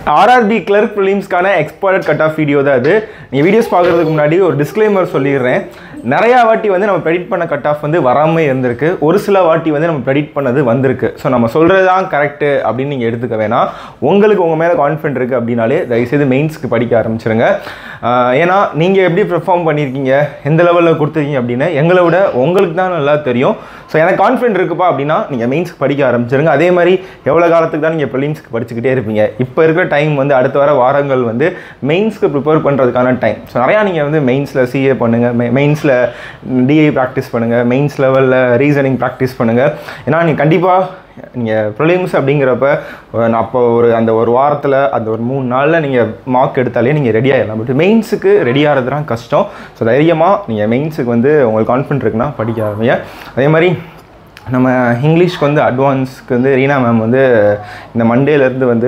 RRB clerk ஃபிலிம்ஸ்க்கான expert cut off video தான் அது நீங்கள் வீடியோஸ் பார்க்குறதுக்கு முன்னாடி ஒரு டிஸ்க்ளைமர் சொல்லிடுறேன் நிறையா வாட்டி வந்து நம்ம ப்ரெடிக்ட் பண்ண கட் ஆஃப் வந்து வராமல் இருந்திருக்கு ஒரு சில வாட்டி வந்து நம்ம ப்ரெடிக்ட் பண்ணது வந்திருக்கு ஸோ நம்ம சொல்கிறது தான் கரெக்டு அப்படின்னு நீங்கள் எடுத்துக்க வேணாம் உங்களுக்கு உங்கள் மேலே கான்ஃபிடென்ட் இருக்குது அப்படின்னாலே தயவுசெய்து மெயின்ஸ்க்கு படிக்க ஆரம்பிச்சிருங்க ஆஹ் ஏன்னா நீங்கள் எப்படி பெர்ஃபார்ம் பண்ணியிருக்கீங்க எந்த லெவலில் கொடுத்துருக்கீங்க அப்படின்னு எங்களை விட உங்களுக்கு தான் நல்லா தெரியும் ஸோ எனக்கு கான்ஃபிடென்ட் இருக்குப்பா அப்படின்னா நீங்கள் மெயின்ஸ்க்கு படிக்க ஆரம்பிச்சிருங்க அதே மாதிரி எவ்வளோ காலத்துக்கு தான் நீங்கள் ப்ரிலிம்ஸ்க்கு படிச்சுக்கிட்டே இருப்பீங்க இப்போ இருக்கிற டைம் வந்து அடுத்த வர வாரங்கள் வந்து மெயின்ஸ்க்கு ப்ரிப்பேர் பண்ணுறதுக்கான டைம் ஸோ நிறையா நீங்கள் வந்து மெயின்ஸில் சிஏ பண்ணுங்கள் மெயின்ஸில் டிஐ ப்ராக்டிஸ் பண்ணுங்கள் மெயின்ஸ் லெவலில் ரீசனிங் ப்ராக்டிஸ் பண்ணுங்கள் ஏன்னா நீங்கள் கண்டிப்பாக நீங்கள் ப்ரிலிம்ஸ் அப்படிங்கிறப்ப அஹ், நான் அப்போ ஒரு அந்த ஒரு வாரத்தில் அந்த ஒரு மூணு நாளில் நீங்கள் மார்க் எடுத்தாலே நீங்கள் ரெடி ஆகிடலாம் பட் மெயின்ஸுக்கு ரெடி ஆகிறது தான் கஷ்டம் ஸோ தைரியமாக நீங்கள் மெயின்ஸுக்கு வந்து உங்களுக்கு கான்ஃபிடென்ட் இருக்குன்னா படிக்க ஆரம்பிங்க அதே மாதிரி நம்ம இங்கிலீஷ்க்கு வந்து அட்வான்ஸ்க்கு வந்து ரீனா மேம் வந்து இந்த மண்டேலேருந்து வந்து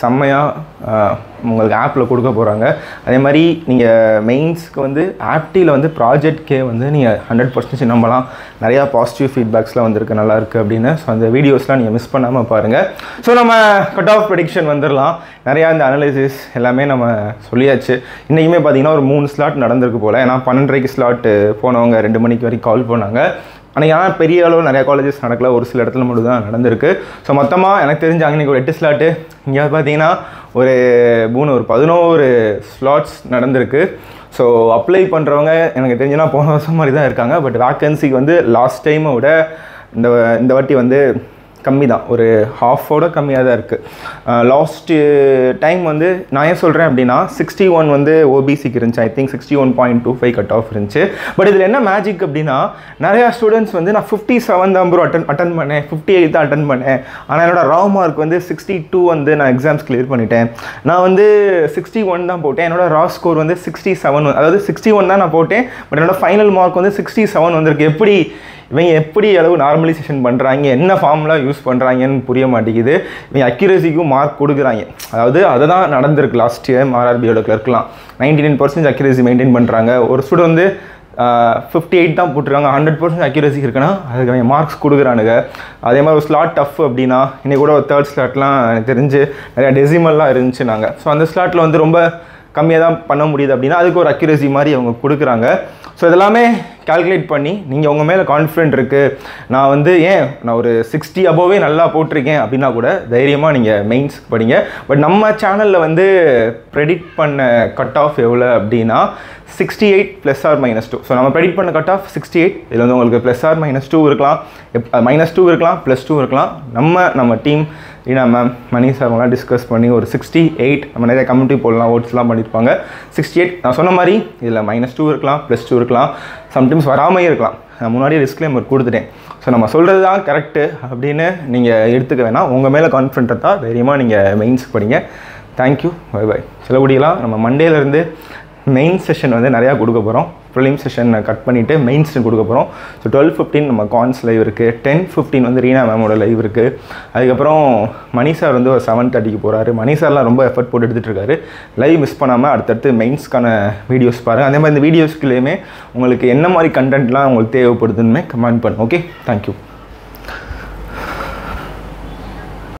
செம்மையாக உங்களுக்கு ஆப்பில் கொடுக்க போகிறாங்க அதே மாதிரி நீங்கள் மெயின்ஸ்க்கு வந்து ஆப்டியில் வந்து ப்ராஜெக்ட்கே வந்து நீங்கள் ஹண்ட்ரட் பர்சன்டேஜ் நம்பலாம் நிறையா பாசிட்டிவ் ஃபீட்பேக்ஸ்லாம் வந்திருக்கு நல்லா இருக்குது அப்படின்னு ஸோ அந்த வீடியோஸ்லாம் நீங்கள் மிஸ் பண்ணாமல் பாருங்கள் ஸோ நம்ம கட் ஆஃப் ப்ரெடிக்ஷன் வந்துடலாம் நிறையா இந்த அனலைசிஸ் எல்லாமே நம்ம சொல்லியாச்சு இன்றைக்குமே பார்த்தீங்கன்னா ஒரு மூணு ஸ்லாட் நடந்திருக்கு போல் ஏன்னா பன்னெண்டரைக்கு ஸ்லாட் போனவங்க ரெண்டு மணிக்கு வரைக்கும் கால் பண்ணாங்க ஆனால் ஏன்னா பெரிய அளவு நிறைய காலேஜஸ் நடக்கல ஒரு சில இடத்துல மட்டும் தான் நடந்திருக்கு ஸோ மொத்தமாக எனக்கு தெரிஞ்ச அங்கே ஒரு எட்டு ஸ்லாட்டு இங்கே பார்த்தீங்கன்னா ஒரு மூணு ஒரு பதினோரு ஸ்லாட்ஸ் நடந்திருக்கு ஸோ அப்ளை பண்ணுறவங்க எனக்கு தெரிஞ்சுன்னா போன வருஷம் மாதிரி தான் இருக்காங்க பட் வேக்கன்சிக்கு வந்து லாஸ்ட் டைமை விட இந்த இந்த வாட்டி வந்து கம்மி தான் ஒரு ஹாஃபோட கம்மியாக தான் இருக்குது லாஸ்ட்டு டைம் வந்து நான் ஏன் சொல்கிறேன் அப்படின்னா சிக்ஸ்டி ஒன் வந்து ஓபிசிக்கு இருந்துச்சு I think sixty one point two five cut off இருந்துச்சு பட் இதில் என்ன மேஜிக் அப்படின்னா நிறையா ஸ்டூடெண்ட்ஸ் வந்து நான் ஃபிஃப்டி செவன் தான் ப்ரோ அட்டன் அட்டன் பண்ணேன் ஃபிஃப்டி எயிட் தான் அட்டன் பண்ணேன் ஆனால் என்னோட ராவ் மார்க் வந்து சிக்ஸ்டி டூ வந்து நான் எக்ஸாம்ஸ் கிளியர் பண்ணிட்டேன் நான் வந்து சிக்ஸ்டி ஒன் தான் போட்டேன் என்னோட ரா ஸ்கோர் வந்து சிக்ஸ்டி செவன் அதாவது சிக்ஸ்டி ஒன் தான் நான் போட்டேன் பட் என்னோட ஃபைனல் மார்க் வந்து சிக்ஸ்டி செவன் வந்திருக்கு எப்படி இவங்க எப்படி அளவு நார்மலைசேஷன் பண்ணுறாங்க என்ன ஃபார்ம்லாம் யூஸ் பண்ணுறாங்கன்னு புரிய மாட்டேங்குது இவங்க அக்யூரசிக்கும் மார்க் கொடுக்குறாங்க அதாவது அதை தான் நடந்திருக்கு லாஸ்ட் இயர் ஆர்ஆர்பியோட கிளர்க்லாம் ninety nine percent accuracy maintain பண்ணுறாங்க ஒரு ஸ்டூடெண்ட் வந்து ஃபிஃப்டி எயிட் தான் போட்டிருக்காங்க ஹண்ட்ரட் பர்சன்ட் அக்யூரசி இருக்குன்னா அதுக்கு அவங்க மார்க்ஸ் கொடுக்குறானுங்க அதே மாதிரி ஒரு ஸ்லாட் டஃப் அப்படின்னா இன்னைக்கு கூட ஒரு தேர்ட் ஸ்லாட்லாம் எனக்கு தெரிஞ்சு நிறையா டெசிமல்லாம் இருந்துச்சு நாங்கள் ஸோ அந்த ஸ்லாட்டில் வந்து ரொம்ப கம்மியாக தான் பண்ண முடியுது அப்படின்னா அதுக்கு ஒரு அக்யூரசி மாதிரி அவங்க கொடுக்குறாங்க ஸோ இதெல்லாமே கால்குலேட் பண்ணி நீங்கள் உங்கள் மேலே கான்ஃபிடென்ட் இருக்குது நான் வந்து ஏன் நான் ஒரு சிக்ஸ்டி அபோவே நல்லா போட்டிருக்கேன் அப்படின்னா கூட தைரியமாக நீங்கள் மெயின்ஸ் படிங்க பட் நம்ம சேனலில் வந்து ப்ரெடிக்ட் பண்ண கட் ஆஃப் எவ்வளோ அப்படின்னா sixty eight plus or minus two so நம்ம ப்ரெடிக்ட் பண்ண கட் ஆஃப் சிக்ஸ்டி எயிட் இதில் வந்து உங்களுக்கு ப்ளஸ் ஆர் மைனஸ் டூ இருக்கலாம் மைனஸ் டூ இருக்கலாம் ப்ளஸ் டூ இருக்கலாம் நம்ம நம்ம டீம் ரீனா மேம் மணி சார்லாம் டிஸ்கஸ் பண்ணி ஒரு சிக்ஸ்டி எயிட் நம்ம நிறைய கம்யூனிட்டி போடலாம் ஓட்ஸ்லாம் பண்ணியிருப்பாங்க சிக்ஸ்டி எயிட் நான் சொன்ன மாதிரி இதில் மைனஸ் டூ இருக்கலாம் ப்ளஸ் டூ இருக்கலாம் சம்டைம்ஸ் வராமையே இருக்கலாம் நான் முன்னாடியே டிஸ்க்ளைமர் கொடுத்துட்டேன் ஸோ நம்ம சொல்கிறது தான் கரெக்டு அப்படின்னு நீங்கள் எடுத்துக்க வேணாம் உங்கள் மேலே கான்ஃபிடென்ட்டாக தான் தைரியமாக நீங்கள் மெயின்ஸ்க்கு படிங்க தேங்க்யூ பை பை சிலபடியெல்லாம் நம்ம மண்டேலேருந்து மெயின் செஷன் வந்து நிறையா கொடுக்க போகிறோம் ப்ரிலிம் செஷன் கட் பண்ணிவிட்டு மெயின் செஷன் கொடுக்க போகிறோம் ஸோ டுவெல் ஃபிஃப்டின் நம்ம கான்ஸ் லைவ் இருக்குது டென் ஃபிஃப்டின் வந்து ரீனா மேமோட லைவ் இருக்குது அதுக்கப்புறம் மணி சார் வந்து ஒரு செவன் தேர்ட்டிக்கு போகிறாரு மணி சார்லாம் ரொம்ப எஃபர்ட் போட்டு எடுத்துகிட்டு இருக்காரு லைவ் மிஸ் பண்ணாமல் அடுத்தடுத்து மெயின்ஸ்க்கான வீடியோஸ் பாருங்கள் அதே மாதிரி இந்த வீடியோஸ்க்குள்ளேயுமே உங்களுக்கு என்ன மாதிரி கண்டென்ட்லாம் உங்களுக்கு தேவைப்படுதுன்னு கமெண்ட் பண்ணுங்க ஓகே தேங்க்யூ